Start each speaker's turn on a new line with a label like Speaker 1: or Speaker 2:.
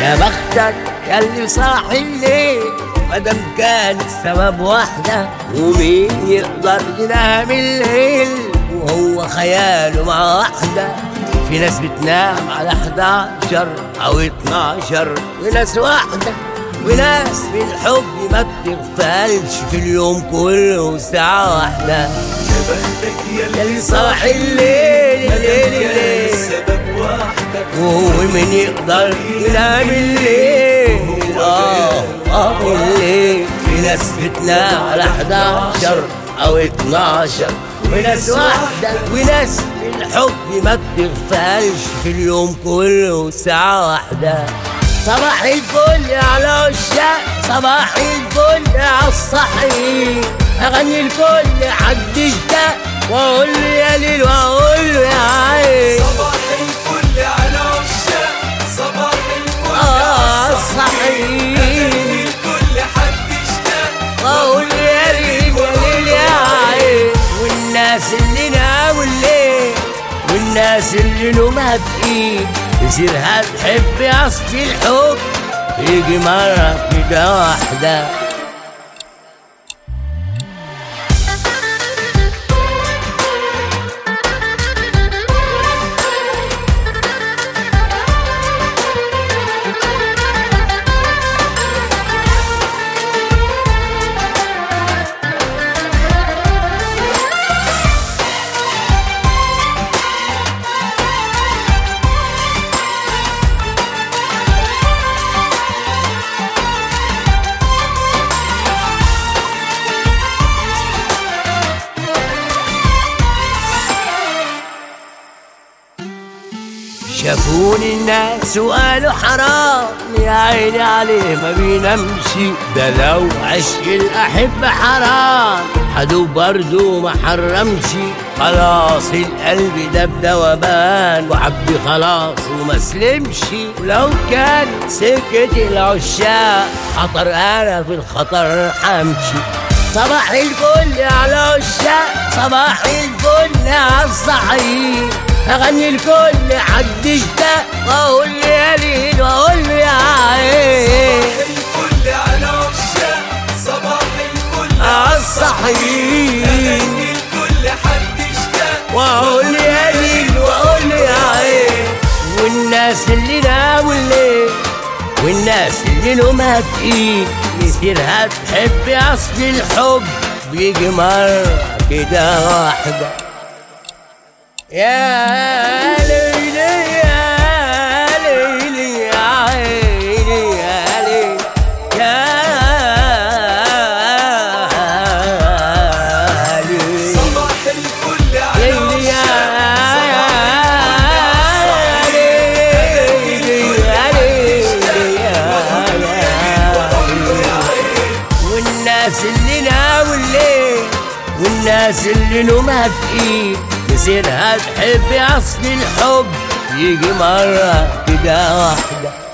Speaker 1: يا بختك يا اللي صاحي الليل مادام كان السبب واحدة ومين يقدر ينام الليل وهو خياله مع واحدة في ناس بتنام على 11 أو 12 وناس واحدة وناس في الحب ما بتغفلش في اليوم كله ساعة واحدة
Speaker 2: يا بختك يا
Speaker 1: يا اللي صاحي الليل الليل الليل
Speaker 2: السبب وحدك
Speaker 1: وهو من يقدر ينام الليل اه اه الليل في ناس بتنام على 11 او 12 وناس واحدة وناس في الحب ما بتغفلش في اليوم كله ساعة واحدة صباح الفل على العشاق صباح الفل على الصحيح اغني الكل حد اشتاق واقول له يا ليل واقول له يا عين
Speaker 2: صباح الفل على عشاق صباح الفل
Speaker 1: آه
Speaker 2: على
Speaker 1: صحيح
Speaker 2: الكل حد اشتاق
Speaker 1: واقول يا ليل يا ليل يا عين والناس اللي ناموا الليل والناس اللي نومها بايد يصيرها تحب اصل الحب يجي مرة كده واحدة شافوني الناس وقالوا حرام يا عيني عليه ما بينامش ده لو عشق الأحبة حرام حدو برضو ما حرمش خلاص القلب ده بدوبان وعبي خلاص وما سلمش ولو كان سكة العشاق خطر أنا في الخطر حمشي صباح الفل على العشاق صباح الفل على الصحيح اغني الكل حد اشتاق واقول له يا ليل واقول له يا عين
Speaker 2: الفل على عشاق صباح الفل
Speaker 1: على الصحيح
Speaker 2: أغني الكل حد اشتاق
Speaker 1: واقول له يا ليل واقول له يا عين والناس اللي ناموا الليل والناس اللي نومها تقيل يصيرها تحب اصل الحب بيجي مرة كده واحدة يا ليلي يا ليلي يا عيني يا ليلي يا ليلي
Speaker 2: صباح الفل على
Speaker 1: ليلي يا
Speaker 2: عشاق
Speaker 1: ليلي يا ليلي يا والناس اللي ناموا الليل والناس اللي نومها تقيل يصيرها تحب اصل الحب يجي مرة كده واحدة